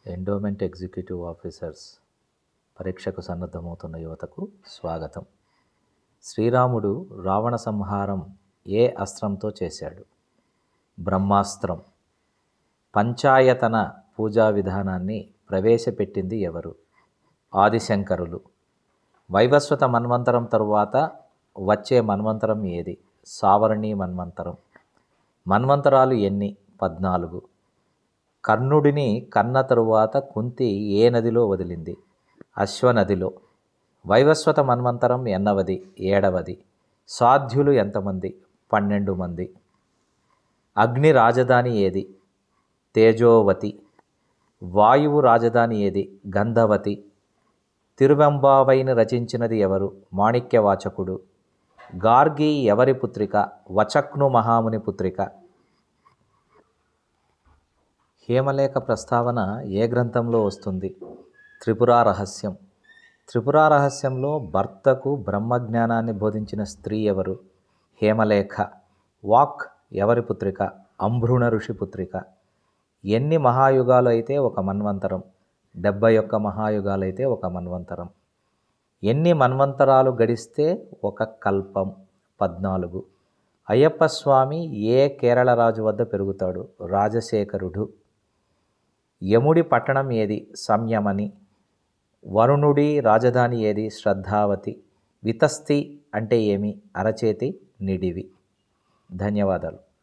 endowment executive officers పరీక్షకు సన్నద్ధమవుతున్న యువతకు స్వాగతం శ్రీరాముడు రావణ సంహారం ఏ అస్త్రంతో చేశాడు బ్రహ్మాస్త్రం పంచాయతన పూజా విధానాన్ని ప్రవేశపెట్టింది ఎవరు ఆదిశంకరులు వైవస్వత మన్వంతరం తరువాత వచ్చే మన్వంతరం ఏది సావరణి మన్వంతరం మన్వంతరాలు ఎన్ని పద్నాలుగు కర్ణుడిని కన్న తరువాత కుంతి ఏ నదిలో వదిలింది అశ్వనదిలో వైవస్వత మన్వంతరం ఎన్నవది ఏడవది సాధ్యులు ఎంతమంది పన్నెండు మంది అగ్ని రాజధాని ఏది తేజోవతి వాయువు రాజధాని ఏది గంధవతి తిరువెంబావైని రచించినది ఎవరు మాణిక్యవాచకుడు గార్గి ఎవరి పుత్రిక వచక్ను మహాముని పుత్రిక హేమలేఖ ప్రస్తావన ఏ గ్రంథంలో వస్తుంది త్రిపురా రహస్యం త్రిపురా రహస్యంలో భర్తకు బ్రహ్మజ్ఞానాన్ని బోధించిన స్త్రీ ఎవరు హేమలేఖ వాక్ ఎవరి పుత్రిక అంభృణ ఋషి పుత్రిక ఎన్ని మహాయుగాలు అయితే ఒక మన్వంతరం డెబ్బై ఒక్క మహాయుగాలు అయితే ఒక మన్వంతరం ఎన్ని మన్వంతరాలు గడిస్తే ఒక కల్పం పద్నాలుగు అయ్యప్ప స్వామి ఏ కేరళ రాజు వద్ద పెరుగుతాడు రాజశేఖరుడు యముడి పట్టణం ఏది సంయమని వరుణుడి రాజధాని ఏది శ్రద్ధావతి వితస్తి అంటే ఏమి అరచేతి నిడివి ధన్యవాదాలు